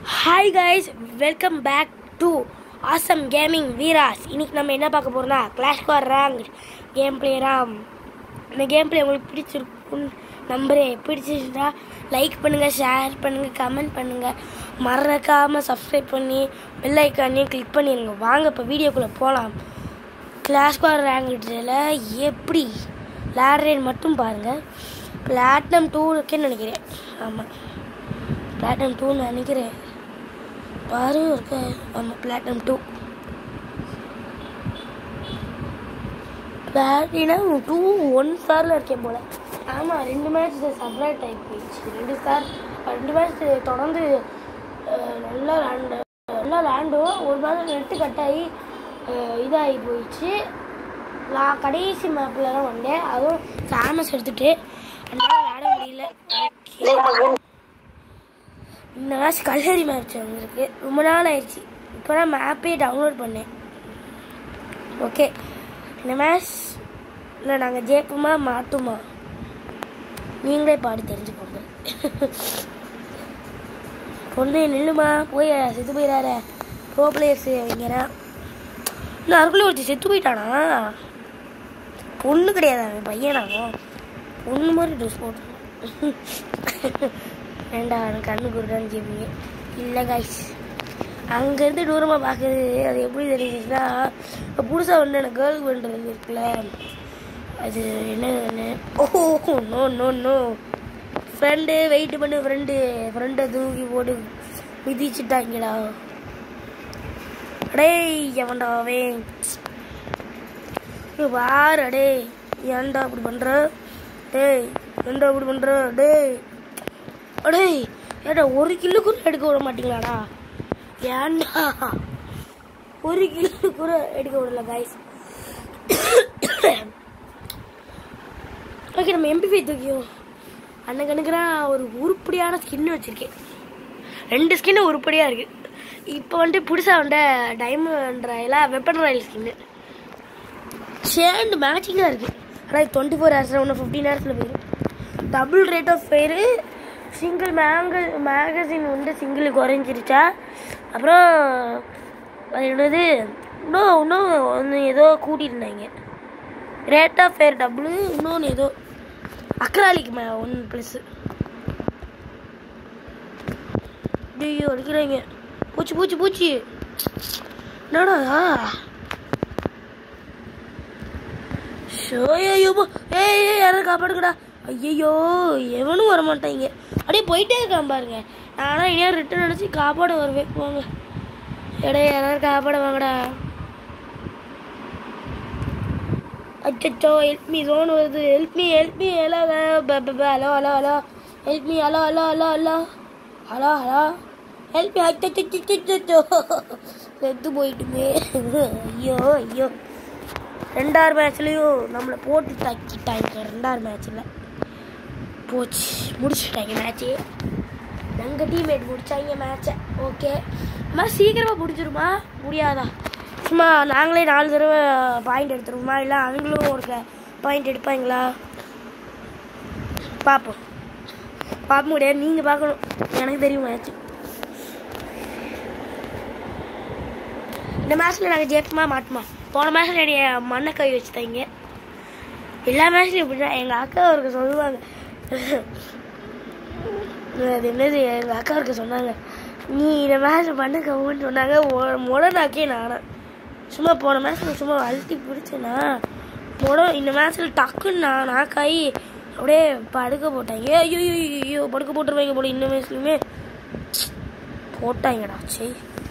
Hi guys welcome back to awesome gaming Veeras இன்னைக்கு நம்ம என்ன பார்க்க போறோம்னா clash car rank game play ராம் இந்த கேம் பிளே உங்களுக்கு பிடிச்சிருக்குன்னு நம்புறேன் பிடிச்சிருந்தா லைக் பண்ணுங்க ஷேர் பண்ணுங்க கமெண்ட் பண்ணுங்க மறக்காம சப்ஸ்கிரைப் பண்ணி பெல் ஐக்கானையும் கிளிக் பண்ணிடுங்க வாங்க இப்போ வீடியோக்குள்ளே போகலாம் கிளாஷ் கார் ரேங்கில் எப்படி விளையாடுறேன்னு மட்டும் பாருங்கள் பிளாட்டினம் டூ இருக்குன்னு நினைக்கிறேன் ஆமாம் பிளாட்டினம் டூன்னு நினைக்கிறேன் பாரு இருக்க ஆமாம் platinum two platinum two one ஸ்டாரில் இருக்கேன் போல் ஆமாம் ரெண்டு மேட்ச் சப்ரேட் ஆகி போயிடுச்சு ரெண்டு ஸ்டார் ரெண்டு மேட்ச் தொடர்ந்து அஹ், நல்லா லேண்டு நல்லா லேண்டும் ஒரு மேட்ச் நெட்டு கட் ஆகி அஹ், இதாகி போயிடுச்சு நான் கடைசி மேப்பில் தான் வந்தேன் அதுவும் ஃபேமஸ் எடுத்துட்டு என்னால் விளையாட முடியல Okay. இந்த மேட்ச் கல்லூரி மேட்ச் வந்திருக்கு ரொம்ப நாள் ஆயிடுச்சு இப்போ தான் மேப்பே டவுன்லோட் பண்ணேன் ஓகே இந்த மேட்ச் இல்லை நாங்கள் ஜெயிப்போமா மாட்டுமா நீங்களே பாடி தெரிஞ்சுக்கோங்க பொண்ணு நில்லுமா போய் செத்து போயிடார ப்ரோ பிளேயர்ஸ் வைங்கிறேன் இன்னும் அதுக்குள்ளே ஒருத்தி செத்து போயிட்டானா பொண்ணு கிடையாது அவன் பையனானோ பொண்ணு மாதிரி ட்ரெஸ் போட்டு வேண்டாம் அவன் கண்ணு குருடான்னு கேட்பீங்க இல்லை கைஸ் அங்கேருந்து தூரமாக பார்க்குறது அது எப்படி தெரிஞ்சிச்சுன்னா இப்போ புதுசாக வந்து எனக்கு கேர்ள் பண்ணுறது இருக்குல்ல அது என்ன oh no no no friend wait பண்ணு ஃப்ரெண்டு ஃப்ரெண்டை தூக்கி போட்டு மிதிச்சுட்டாங்கடா அடேய் எவன்டா அவன் இங்க பாரு அடே ஏன்டா அப்படி பண்ற டேய் ஏன்டா அப்படி பண்ற டேய் அடேய் ஏடா ஒரு கிலோ கூட எடுக்க விட மாட்டீங்களாடா ஏன்டா ஒரு கிலோ கூட எடுக்க விடல கைஸ் ஓகே நம்ம எம்பிபி தூக்கியும் அண்ணன் கணக்கு நான் ஒரு உருப்படியான ஸ்கின் வச்சிருக்கேன் ரெண்டு ஸ்கின்னு உருப்படியாக இருக்கு இப்போ வந்துட்டு புதுசாக வந்த டைமண்ட் ராயில் வெப்பன் ராயல் ஸ்கின்னு சேர்ந்து மேட்சிங்காக இருக்குது ஆனால் டுவெண்ட்டி ஃபோர் ஹவர்ஸில் ஒன்று ஃபிஃப்டீன் ஹவர்ஸில் போயிடும் double rate of fire single மேங்க மேகசின் வந்து சிங்கிள் குறைஞ்சிருச்சா அப்புறம் அது என்னது இன்னும் இன்னும் ஒன்று ஏதோ கூட்டியிருந்தாங்க ரேட் ஆஃப் ஃபயர் டபுள் இன்னொன்று ஏதோ அக்ராலிக்கு மே ஒன் ப்ளஸ்ஸு ஐயோ அடிக்கிறாங்க பூச்சி பூச்சி பூச்சி என்னடா ஷோயோ ஏய் ஏய் யாரும் காப்பாடுங்கடா ஐயோ எவனும் வர மாட்டாங்க அப்படியே போயிட்டே இருக்கான் பாருங்க நானும் இனியா ரிட்டன் அடிச்சு காப்பாட வருவேன் போங்க எடே யாராவது காப்பாட வாங்கடா அச்சோ ஹெல்ப் மீ ஜோன் வருது help me help me hello hello hello hello help me hello hello hello hello hello hello help me அச்சோ செத்து போயிட்டுமே ஐயோ ஐயோ ரெண்டாவது மேட்ச்லேயும் நம்மளை போட்டு தக்கிட்டாங்க ரெண்டாவது மேட்ச்சில் போச்சு முடிச்சுட்டாங்க மேட்ச்சு எங்கள் டீம்மேட் முடிச்சாங்க மேட்ச்சை ஓகே மேட்ச் சீக்கிரமாக முடிச்சிருமா முடியாதா சும்மா நாங்களே நாலு தடவை பாயிண்ட் எடுத்துருவோமா இல்லை அவங்களும் ஒரு பாயிண்ட் எடுப்பாங்களா பார்ப்போம் பார்க்க முடியாது நீங்கள் பார்க்கணும் எனக்கு தெரியும் மேட்ச் இந்த மேட்ச்சில் நாங்கள் ஜெயிப்போமா மாட்டோமா போன மேட்ச்சில் என்னைய மண்ணை கை வச்சுட்டாங்க எல்லா மேட்ச்லையும் இப்படி தான் எங்கள் அக்கா அவருக்கு சொல்லுவாங்க அது என்னது எங்கள் அக்கா அவருக்கு சொன்னாங்க நீ இந்த மேட்ச் பண்ண கவுன்னு சொன்னாங்க முடனாக்கே நானும் சும்மா போன மேட்ச்சில் சும்மா அழுத்தி பிடிச்சேனா முட இந்த மேட்ச்சில் டக்குன்னு நான் நாக்காயி அப்படியே படுக்க போட்டாங்க ஐயோ ஐயோ ஐயோ படுக்க போட்டுருவாங்க போல இந்த மேட்ச்லையுமே போட்டாங்கடா சரி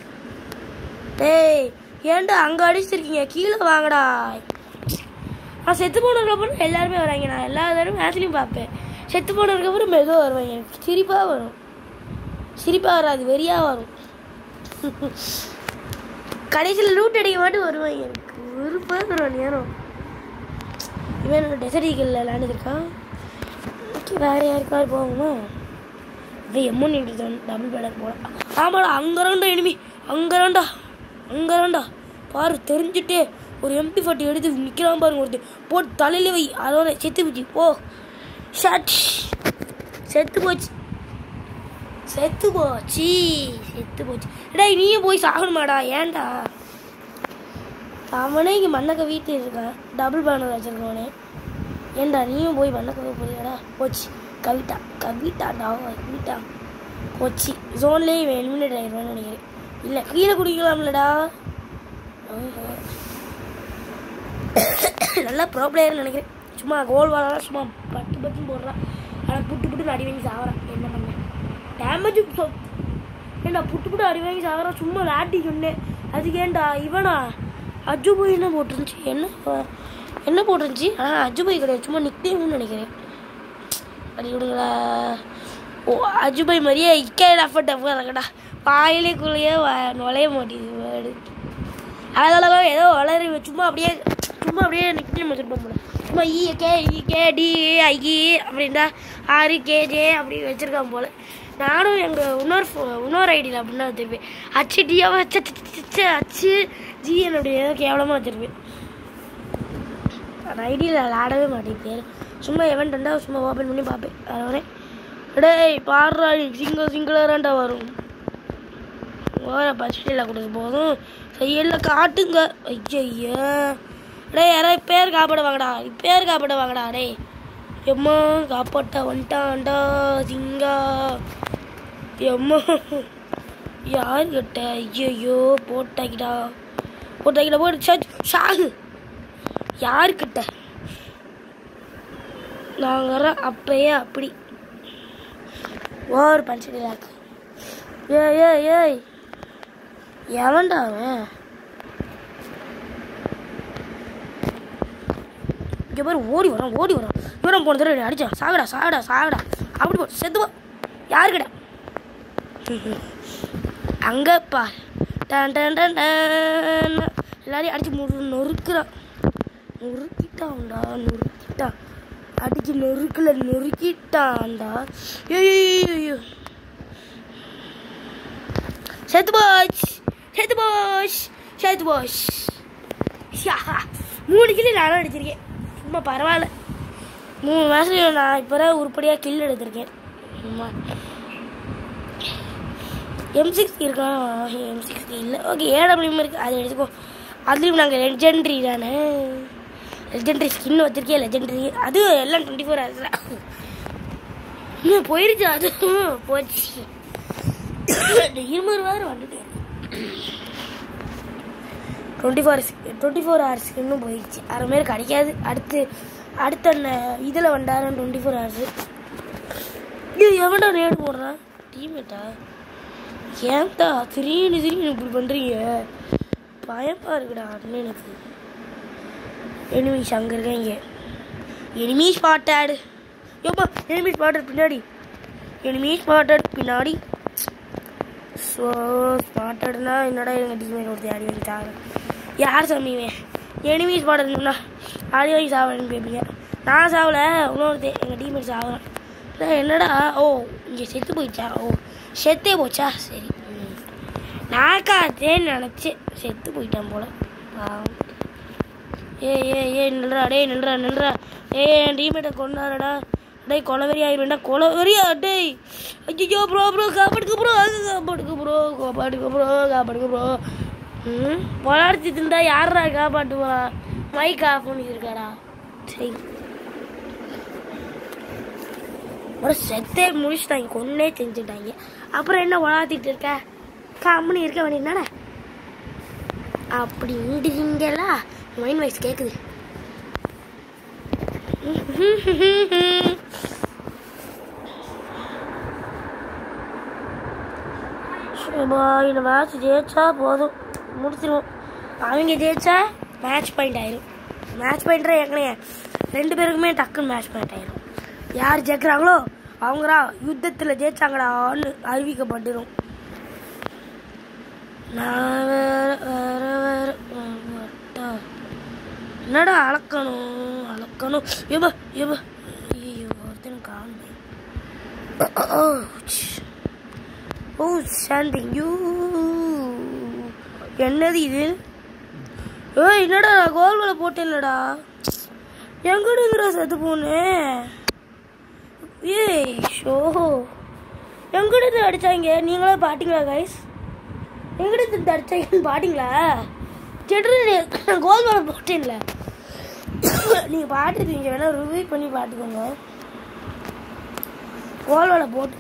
டேய் ஏன்டா அங்கே அடிச்சிருக்கீங்க கீழே வாங்கடா நான் செத்து போனதுக்கப்புறம் எல்லாருமே வராங்க நான் எல்லா தடவையும் மேட்ச்லையும் பார்ப்பேன் செத்து போனதுக்கப்புறம் மெதுவாக வருவாங்க எனக்கு சிரிப்பாக வரும் சிரிப்பாக வராது வெறியாக வரும் கடைசியில் லூட் அடிக்க மட்டும் வருவாங்க எனக்கு விருப்பம் வரும் நேரம் இவன் டெசர்ட் ஈகிளில் விளாண்டுருக்கான் ஓகே வேறு யாருக்காவது போகுமா இது எம்மன் டபுள் பேலர் போல ஆமாடா அங்கே எனிமி அங்கே அங்கே பாரு தெரிஞ்சுட்டே ஒரு எம்பி ஃபார்ட்டி எடுத்து நிற்கிறான் பாருங்க ஒருத்தர் போட்டு தலையில வை அதோட செத்து போச்சு ஓ ஷட் செத்து போச்சு செத்து போச்சு செத்து போச்சு டேய் நீயும் போய் சாகணுமாடா ஏன்டா அவனே இங்கே மண்ணக்க வீட்டில் இருக்கான் டபுள் பேனர் வச்சிருக்கவனே ஏன்டா நீயும் போய் மண்ணக்க போறியாடா போச்சு கவிதா கவிதாடா கவிதா போச்சு ஜோன்லேயே இவன் எலிமினேட் ஆயிடுவான்னு நினைக்கிறேன் இல்லை கீழே குடிக்கலாம்லடா ஆஹா. நல்லா ப்ரோ பிளேயர்னு நினைக்கிறேன் சும்மா கோல் வாழலாம் சும்மா பட்டு பட்டுன்னு போடுறான் ஆனால் புட்டு புட்டு அடி வாங்கி சாவறான் என்ன பண்ண டேமேஜ் ஏண்டா புட்டு புட்டு அடி வாங்கி சாவறான் சும்மா லாட்டி சொன்னேன் அதுக்கு ஏன்டா இவனா அஜு போய் என்ன போட்டுருந்துச்சு என்ன ப- என்ன போட்டுருந்துச்சு ஆ அஜு போய் கிடையாது சும்மா நிக்னேம்னு நினைக்கிறேன் அடி விடுங்களா ஓ அஜுபாய் மாதிரியே இக்கேடா டஃப் டஃப் இருக்கடா வாயிலே குள்ளையே வ- நுழைய மாட்டேங்குது வேர்டு அதெல்லாம் ஏதோ வளரி சும்மா அப்படியே சும்மா அப்படியே நிக்னேம் வச்சுருப்போம் போல சும்மா E K E K D I அப்படின்டா ஆறு கே ஜே அப்படி வச்சுருக்கான் போல நானும் எங்கள் இன்னொரு phone- இன்னொரு ஐடியில் அப்படின்னா வச்சுருப்பேன் அச்சு டியாவை அச்சு அச்சு ஜி என்னுடைய ஏதோ கேவலமாக வச்சுருப்பேன் அந்த ஐடியில் விளாடவே மாட்டேன் பேர் சும்மா எவன் ரெண்டா சும்மா ஓப்பன் பண்ணி பார்ப்பேன் அதோட டேய் பாடுறா சிங்கிள் சிங்கிளராண்டா வரும் ஓர பஸ்டில் கொடுக்க போதும் செய்யல காட்டுங்க ஐயய்யா டேய் யாராவது பேர் காப்பாட வாங்கடா பேர் காப்பாட வாங்கடா டேய் எம்மா காப்பாட்ட வந்துட்டான்டா சிங்கா எம்மா யார் கிட்ட ஐயையோ போட்டாக்கிடா போட்டாக்கிடா போட்டு சே ஷாகு யாருக்கிட்ட நாங்கள் அப்பயே அப்படி ஓவர் பஞ்சடி லாக்கு ஏய் ஏய் ஏய் எவன்டா அவன் இங்கே பேர் ஓடி வரான் ஓடி வரான் இவரம் போன தடவை அடிச்சான் சாகடா சாகடா சாகடா அப்படி போ செத்து போ யாருக்கிட்ட அங்கே பார் டன் டன் டன் டன் எல்லாரையும் அடிச்சு முறு நொறுக்குறான் நொறுக்கிட்டான்டா நொறுக்கிட்டான் அடிச்சு நொறுக்கல நொறுக்கிட்டான்டா ஐயோ செத்து போச் செத்து போச் செத்து போச் ஷா, மூணு கிலோ நானும் அடிச்சிருக்கேன் சும்மா பரவாயில்ல மூணு மாதம் நான் இப்போ தான் உருப்படியாக கில் எடுத்திருக்கேன் சும்மா எம் சிக்ஸ்டி இருக்கா எம் சிக்ஸ்டி இல்லை ஓகே ஏடபிள்யூம் இருக்குது அது எடுத்துக்கோ அதுலேயும் நாங்கள் லெஜெண்ட்ரி தானே லெஜெண்ட்ரி ஸ்கின் வச்சிருக்கேன் லெஜெண்ட்ரி அது எல்லாம் டுவெண்ட்டி ஃபோர் ஹவர்ஸ் தான் இன்னும் போயிருச்சு அது போச்சு இருநூறு வேறு வந்துட்டு twenty four twenty four hours இன்னும் போயிடுச்சு அரை மாரி கிடைக்காது அடுத்து அடுத்த இதில் வந்தாலும் டுவெண்ட்டி ஃபோர் ஹவர்ஸு இது எவன்டா ரேட் போடுறான் டீமேட்டா ஏன்டா திடீர்னு திடீர்னு இப்படி பண்ணுறீங்க பயமா இருக்குடா அண்ணனுக்கு எனிமீஸ் அங்கே இருக்காங்க எனிமீ ஸ்பாட்டட் யோப்பா எனிமீ ஸ்பாட்டட் பின்னாடி எனிமீ ஸ்பாட்டட் பின்னாடி ஸோ ஸ்பாட்டட்னா என்னடா எங்கள் டீமேட் ஒருத்தர் ஆடி வாங்கி சாகிறேன் யார் சாமிவேன் எனிமீ ஸ்பாட்டட்னா ஆடி வாங்கி சாவறேன்னு கேட்பீங்க நான் சாவல இன்னொருத்தர் எங்கள் டீமேட் சாவறேன் நான் என்னடா ஓ இங்கே செத்து போயிடுச்சா ஓ செத்தே போச்சா சரி ம். நான் காத்தேன்னு நினச்சி செத்து போயிட்டான் போல பாவம் ஏ ஏ ஏ நில்றா டேய் நில்றா நில்றா ஏய் என் டீமேட்டை கொண்டாடடா டேய் கொலவெறி ஆயிருவேண்டா கொலவெறியா டேய் ஐயோ ப்ரோ ப்ரோ காப்பாடுக்கு ப்ரோ காப்பாடுக்கு ப்ரோ காப்பாடுக்கு ப்ரோ காப்பாடுக்கு ப்ரோ ம் வளர்த்திட்டு இருந்தா யாரா காப்பாட்டுவா மைக் ஆஃப் பண்ணியிருக்காடா சரி ஒரு செத்தே முடிச்சுட்டாங்க கொன்னே செஞ்சுட்டாங்க அப்புறம் என்ன வளர்த்திட்டு இருக்க கம்முன்னு இருக்க வேண்டியதானே அப்படின்றீங்களா மைண்ட் வாய்ஸ் கேட்குது சும்மா இந்த மேட்ச் ஜெயிச்சா போதும் முடிச்சிருவோம் அவங்க ஜெயிச்சா மேட்ச் பாயிண்ட் ஆயிரும் மேட்ச் பாயிண்ட்ரே ஏற்கனவே ரெண்டு பேருக்குமே டக்குன்னு மேட்ச் பாயிண்ட் ஆயிரும் யார் ஜெயிக்கிறாங்களோ அவங்களா யுத்தத்தில் ஜெயிச்சாங்கடான்னு அறிவிக்கப்பட்டுரும் நான் வேற வேற வேற வரட்டா. என்னடா அளக்கணும் அளக்கணும் எப எப ஐயோ ஒருத்தன் காணும் ஓ ஸ்டாண்டிங் யூ என்னது இது ஏய் என்னடா கோல்வலை போட்டேன்லடா எங்கடுங்கிற செத்து போனேன் ஏய் ஷோ எங்கிட்ட அடிச்சாங்க நீங்களே பாட்டிங்களா கைஸ் எங்கிட்ட அடிச்சாங்கன்னு பாட்டிங்களா செட்டு கோல் மேலே போட்டேன்ல நீங்கள் பார்த்துருக்கீங்க வேணா ரிவ்யூ பண்ணி பார்த்துக்கோங்க கோல் மேலே போட்டு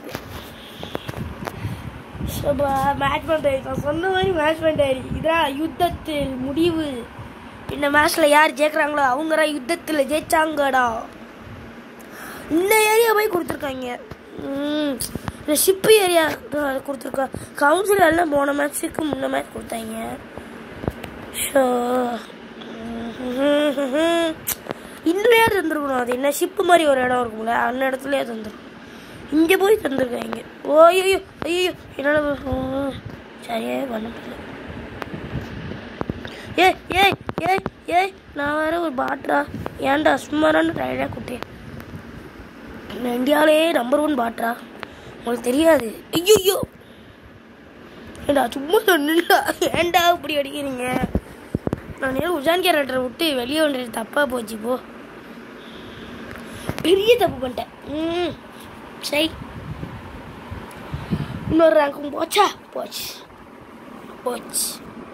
மேட்ச் பண்ணிட்டாரு நான் சொன்ன மாதிரி மேட்ச் பண்ணிட்டாரு இதான் யுத்தத்தில் முடிவு இந்த மேட்ச்ல யார் ஜெயிக்கிறாங்களோ அவங்க யுத்தத்தில் ஜெயிச்சாங்கடா இந்த ஏரியா போய் கொடுத்துருக்காங்க ம், இந்த ஷிப்பு ஏரியா கொடுத்துருக்காங்க கவுன்சில் எல்லாம் போன மேட்ச்சுக்கு முன்ன மேட்ச் கொடுத்தாங்க ஷோ இதுலயே தந்துருக்கணும் அது என்ன ஷிப்பு மாதிரி ஒரு இடம் இருக்கும்ல அந்த இடத்துலயே தந்துரும் இங்கே போய் தந்துருக்காங்க ஓ ஐயோ ஐயோ என்னால் ம், சரியே பண்ண முடியல ஏய் ஏய் ஏய் ஏய் நான் வேற ஒரு பாட்ரா ஏன்டா சும்மாரான்னு டயர்டாக கூட்டேன் நான் இந்தியாவிலே நம்பர் ஒன் பாட்ரா உங்களுக்கு தெரியாது ஐயோ ஏண்டா சும்மா சொன்னா ஏன்டா இப்படி அடிக்கிறீங்க நான் நேரம் உஜான் கேரக்டரை விட்டு வெளியே வந்துட்டு தப்பாக போச்சு போ பெரிய தப்பு பண்ணிட்டேன் ம் சரி இன்னொரு ரேங்க்கும் போச்சா போச்சு போச்சு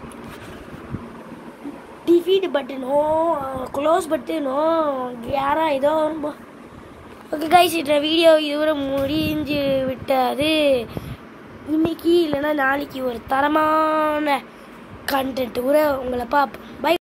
டிஃபீட் பட்டனோ க்ளோஸ் பட்டனோ யாரா ஏதோ வரும்போ ஓகே கைஸ் இந்த வீடியோ இதுவரை முடிஞ்சு விட்டது இன்னைக்கு இல்லைன்னா நாளைக்கு ஒரு தரமான கண்டென்ட் கூட உங்களை பார்ப்போம்